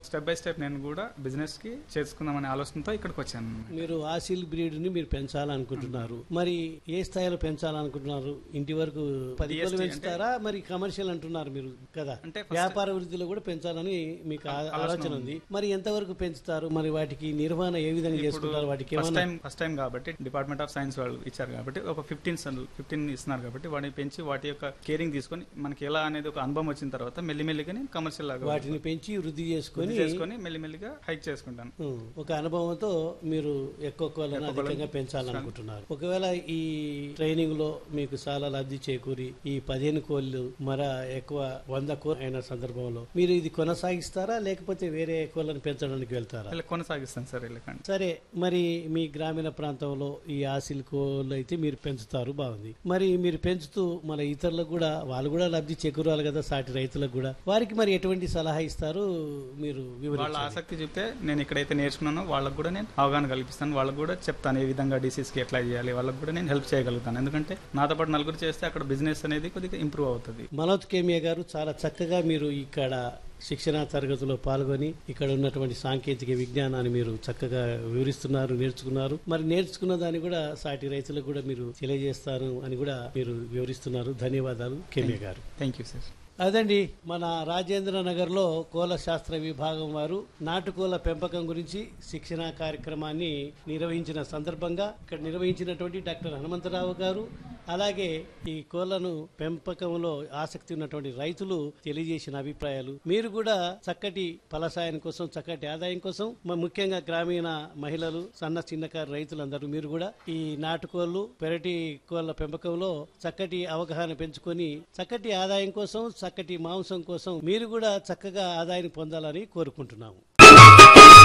step by step నేను కూడా business కి చేసుకుందామనే ఆలోచనతో ఇక్కడికి వచ్చాను మీరు ఆసిల్ బ్రీడ్ ని మీరు పెంచాలనుకుంటున్నారు మరి ఏ స్థాయిలో పెంచాలనుకుంటున్నారు ఇంటి వరకు పది DST కిలోలు అంటే- పెంచుతారా మరి కమర్షియల్ అంటున్నారు మీరు కదా అంటే first- వ్యాపార వృద్ధిలో కూడా పెంచాలని మీకు ఆ- ఆలోచన ఆలోచన ఉంది మరి ఎంతవరకు పెంచుతారు మరి వాటికి నిర్వహణ ఏ విధంగా చేసుకుంటారు వాటికి ఫస్ట్ ఏమైనా టైం ఫస్ట్ టైం కాబట్టి డిపార్ట్మెంట్ ఆఫ్ సైన్స్ వాళ్ళు ఇచ్చారు కాబట్టి ఒక ఫిఫ్టీన్ ఫిఫ్టీన్ ఇస్తున్నారు కాబట్టి వాటిని పెంచి వాటి యొక్క కేరింగ్ తీసుకొని మనకి ఎలా అనేది ఒక అనుభవం వచ్చిన తర్వాత మెల్లిమెల్లిగా నేను కమర్షియల్ లాగా వాటిని పెంచి వృద్ధి చేసుకొని వృద్ధి చేసుకొని మెల్లిమెల్లిగా హైక్ చేసుకుంటాను ఉం, ఒక అనుభవంతో మీరు ఎక్కువ కోళ్ళను ఎక్కువ కోళ్ళను అధికంగా పెంచాలనుకుంటున్నారు ఒకవేళ ఈ ట్రైనింగ్ లో మీకు చాలా లబ్ధి చేకూరి ఈ పదిహేను కోళ్ళు మర ఎక్కువ వంద కోళ్ళు అయిన సందర్భంలో మీరు ఇది కొనసాగిస్తారా లేకపోతే వేరే కోళ్ళను పెంచడానికి వెళ్తారా ఇలా కొనసాగిస్తాను సార్ వీళ్ళకండి సరే మరి మీ గ్రామీణ ప్రాంతంలో ఈ ఆసిల్ కోళ్ళు అయితే మీరు పెంచుతారు బాగుంది మరి మీరు పెంచుతూ మన ఇతరులకు కూడా వాళ్ళు కూడా లబ్ధి చేకూరాలి కదా సాటి రైతులకు కూడా వారికి మరి ఎటువంటి సలహా ఇస్తారు మీరు వాళ్ళ వివరించాలి ఆసక్తి చెప్తే నేను ఎక్కడైతే నేర్చుకున్నానో వాళ్ళకు కూడా నేను అవగాహన కల్పిస్తాను వాళ్ళకు కూడా చెప్తాను ఏ విధంగా డిసీజ్ కి ఎట్లా చేయాలి వాళ్ళకు కూడా నేను హెల్ప్ చేయగలుగుతాను ఎందుకంటే నాతో పాటు నలుగురు చేస్తే అక్కడ బిజినెస్ అనేది కొద్దిగా ఇంప్రూవ్ అవుతుంది మనోజ్ కేమియా గారు చాలా చక్కగా మీరు ఇక్కడ శిక్షణ తరగతిలో పాల్గొని ఇక్కడ ఉన్నటువంటి సాంకేతిక విజ్ఞానాన్ని మీరు చక్కగా వివరిస్తున్నారు నేర్చుకున్నారు మరి నేర్చుకున్న దాన్ని కూడా సాటి రైతులకు కూడా మీరు తెలియజేస్తారు అని కూడా మీరు వివరిస్తున్నారు ధన్యవాదాలు కేమియా గారు థ్యాంక్ యూ సార్ అదండి మన రాజేంద్ర నగర్లో కోల శాస్త్ర విభాగం వారు నాటుకోళ్ల పెంపకం గురించి శిక్షణ కార్యక్రమాన్ని నిర్వహించిన సందర్భంగా ఇక్కడ నిర్వహించినటువంటి డాక్టర్ హనుమంతరావు గారు అలాగే ఈ కోళ్లను పెంపకంలో ఆసక్తి ఉన్నటువంటి రైతులు తెలియజేసిన అభిప్రాయాలు మీరు కూడా చక్కటి ఫలసాయం కోసం చక్కటి ఆదాయం కోసం మ- ముఖ్యంగా గ్రామీణ మహిళలు సన్న చిన్నకారు రైతులందరూ మీరు కూడా ఈ నాటుకోళ్లు పెరటి కోళ్ల పెంపకంలో చక్కటి అవగాహన పెంచుకొని చక్కటి ఆదాయం కోసం చక్కటి మాంసం కోసం మీరు కూడా చక్కగా ఆదాయాన్ని పొందాలని కోరుకుంటున్నాము